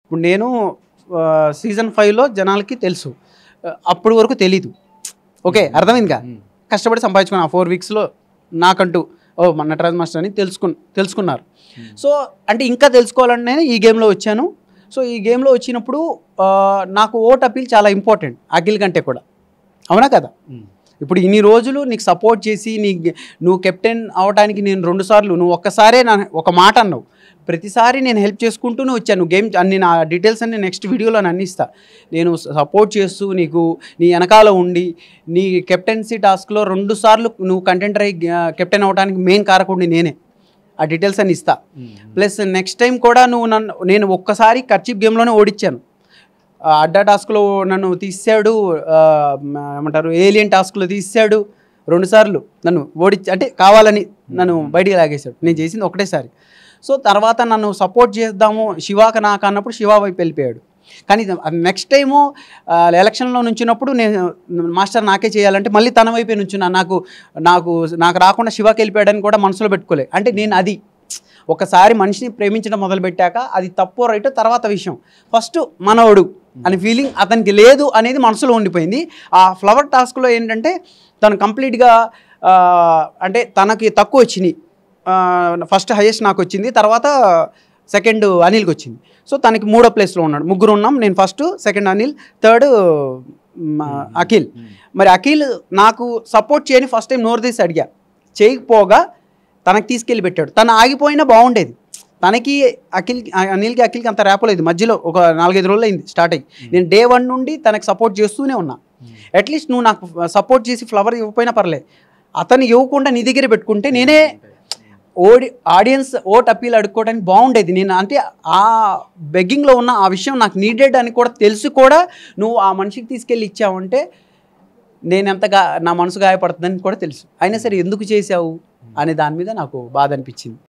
ఇప్పుడు నేను సీజన్ ఫైవ్లో జనాలకి తెలుసు ఆ, అప్పటి వరకు తెలీదు ఓకే అర్థమైందిగా కష్టపడి సంపాదించుకున్నా ఆ ఫోర్ వీక్స్లో నాకంటూ ఓ మన నటరాజ్ మాస్టర్ అని తెలుసుకు తెలుసుకున్నారు సో అంటే ఇంకా తెలుసుకోవాలని నేను ఈ గేమ్లో వచ్చాను సో ఈ గేమ్లో వచ్చినప్పుడు ఆ, నాకు ఓట్ అపీల్ చాలా ఇంపార్టెంట్ అఖిల్ కంటే కూడా అవునా కదా ఇప్పుడు ఇన్ని రోజులు నీకు సపోర్ట్ చేసి నీ నువ్వు కెప్టెన్ అవడానికి నేను రెండు సార్లు నువ్వు ఒక్కసారే నా ఒక మాట అన్నావు ప్రతిసారి నేను హెల్ప్ చేసుకుంటూనే వచ్చాను గేమ్ అన్ని నా డీటెయిల్స్ అన్ని నెక్స్ట్ వీడియోలో నేను అందిస్తా నేను సపోర్ట్ చేస్తూ నీకు నీ వెనకాల ఉండి నీ కెప్టెన్సీ టాస్క్లో రెండు సార్లు నువ్వు కంటెంటర్ అయ్యి కెప్టెన్ అవడానికి మెయిన్ కారకుడిని నేనే ఆ డీటెయిల్స్ అన్ని ఇస్తా ప్లస్ నెక్స్ట్ టైం కూడా నువ్వు నన్ను నేను ఒక్కసారి కర్చీప్ గేమ్లోనే ఓడించాను ఆ అడ్డా టాస్క్లో నన్ను తీసాడు ఆ, మ- ఏమంటారు ఏలియన్ టాస్క్లో తీసాడు రెండుసార్లు నన్ను ఓడించి అంటే కావాలని నన్ను బయటికి లాగేశాడు నేను చేసింది ఒకటేసారి సో తర్వాత నన్ను సపోర్ట్ చేద్దాము శివాక నాకు అన్నప్పుడు శివ వైపు వెళ్ళిపోయాడు కానీ నెక్స్ట్ టైము ఎలక్షన్లో నుంచినప్పుడు నేను మాస్టర్ నాకే చేయాలంటే మళ్ళీ తన వైపే నుంచున్నా నాకు నాకు నాకు రాకుండా శివాకి వెళ్ళిపోయాడని కూడా మనసులో పెట్టుకోలే అంటే నేను అది ఒకసారి మనిషిని ప్రేమించడం మొదలుపెట్టాక అది తప్పు రైట్ తర్వాత విషయం ఫస్ట్ మనవడు అనే ఫీలింగ్ అతనికి లేదు అనేది మనసులో ఉండిపోయింది ఆ ఫ్లవర్ టాస్క్లో ఏంటంటే తను కంప్లీట్గా ఆ, అంటే తనకి తక్కువ వచ్చినాయి ఫస్ట్ హైయెస్ట్ నాకు వచ్చింది తర్వాత సెకండ్ అనిల్కి వచ్చింది సో తనకి మూడో ప్లేస్లో ఉన్నాడు ముగ్గురు ఉన్నాం నేను first second Anil third Akhil మరి అఖిల్ నాకు సపోర్ట్ చేయని ఫస్ట్ టైం నోరు తీసి అడిగా చేయకపోగా తనకి తీసుకెళ్ళి పెట్టాడు తను ఆగిపోయినా బాగుండేది తనకి అఖిల్ అనిల్కి అఖిల్కి అంత రేపలేదు మధ్యలో ఒక నాలుగైదు రోజులు అయింది స్టార్ట్ అయ్యి నేను డే వన్ నుండి తనకి సపోర్ట్ చేస్తూనే ఉన్నా అట్లీస్ట్ నువ్వు నాకు సపోర్ట్ చేసి ఫ్లవర్ ఇవ్వకపోయినా పర్లేదు అతను ఇవ్వకుండా నీ దగ్గర పెట్టుకుంటే నేనే ఓడి ఆడియన్స్ ఓట్ అప్పీల్ అడుక్కోవడానికి బాగుండేది నేను అంటే ఆ బెగ్గింగ్లో ఉన్న ఆ విషయం నాకు నీడెడ్ అని కూడా తెలిసి కూడా నువ్వు ఆ మనిషికి తీసుకెళ్ళి ఇచ్చావంటే నేను ఎంతగా నా మనసు గాయపడుతుందని కూడా తెలుసు అయినా సరే ఎందుకు చేసావు అనే దాని మీద నాకు బాధ అనిపించింది